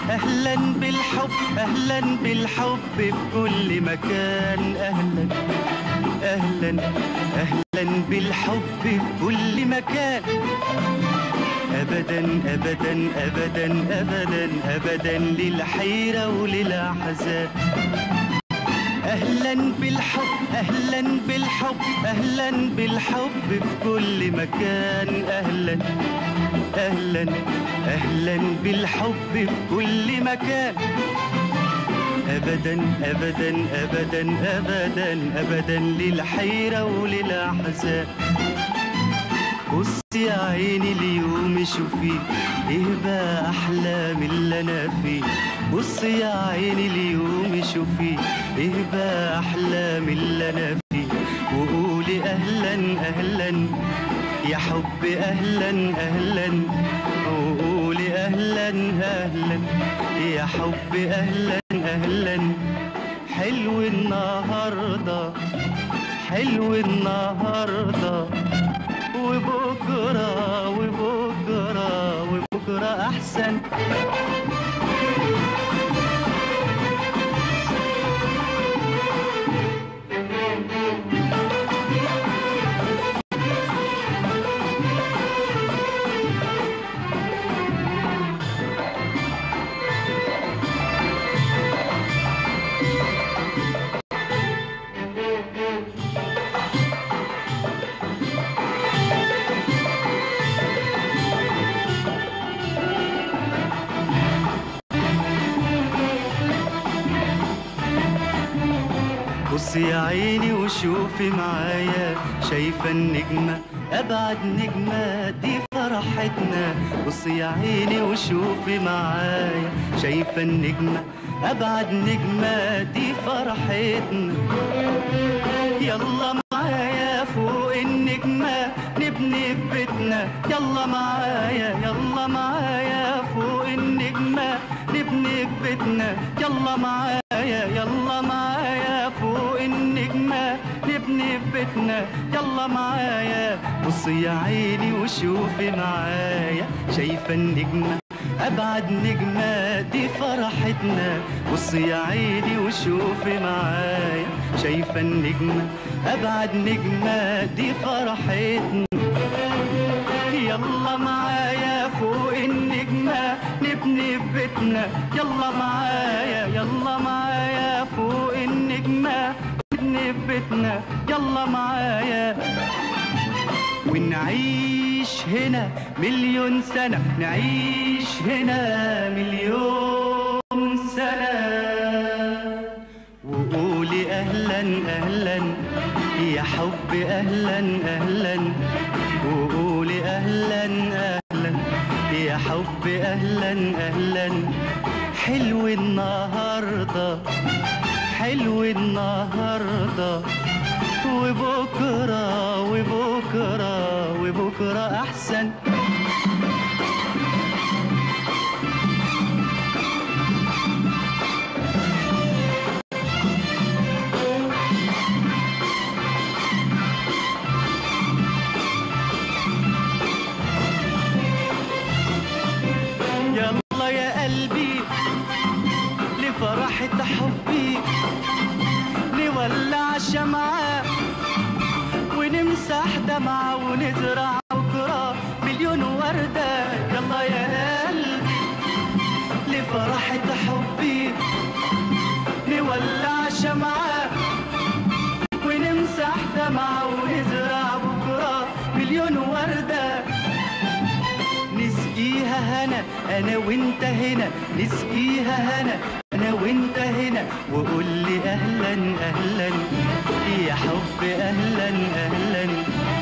أهلا بالحب أهلا بالحب في كل مكان أهلا أهلا أهلا بالحب في كل مكان أبدا أبدا أبدا أبدا أبدا للحيرة وللأحزان أهلا بالحب أهلا بالحب أهلا بالحب في كل مكان أهلا أهلا أهلا بالحب في كل مكان أبدا أبدا أبدا أبدا أبدا للحيرة وللأحزان بص يا عيني اليوم شوفي ايه بقى احلام اللي انا فيه بص يا عيني اليوم شوفي ايه بقى احلام اللي انا فيه وقولي اهلا اهلا يا حب اهلا اهلا وقولي اهلا اهلا يا حب اهلا اهلا حلو النهارده حلو النهارده وبكرة وبكرة وبكرة أحسن بص يا عيني وشوفي معايا شايفة النجمة أبعد نجمة دي فرحتنا بص يا عيني وشوفي معايا شايفة النجمة أبعد نجمة دي فرحتنا يلا معايا فوق النجمة نبني في بيتنا يلا معايا يلا معايا فوق النجمة نبني في بيتنا يلا معايا يلا معايا فوق النجمة نبني في بيتنا يلا معايا بصي يا عيني وشوفي معايا شايفة النجمة أبعد نجمة دي فرحتنا بصي يا عيني وشوفي معايا شايفة النجمة أبعد نجمة دي فرحتنا يلا معايا فوق النجمة نبني في بيتنا يلا معايا يلا معايا فوق النجمة نبني في بيتنا يلا معايا ونعيش هنا مليون سنة نعيش هنا مليون سنة وقولي أهلا أهلا يا حب أهلا أهلا وقولي أهلا أهلا يا حب أهلا أهلا حلو النهاردة حلو النهاردة وبكرة وبكرة وبكرة أحسن يلا يا قلبي لفرحة حبي نولع شمعة ونمسح دمعة ونزرع بكرة مليون وردة يلا يا قلبي لفرحة حبي نولع شمعة ونمسح دمعة ونزرع بكرة مليون وردة نسقيها هنا انا وانت هنا نسقيها هنا انا وانت هنا وقول لي اهلا اهلا يا حب اهلا اهلا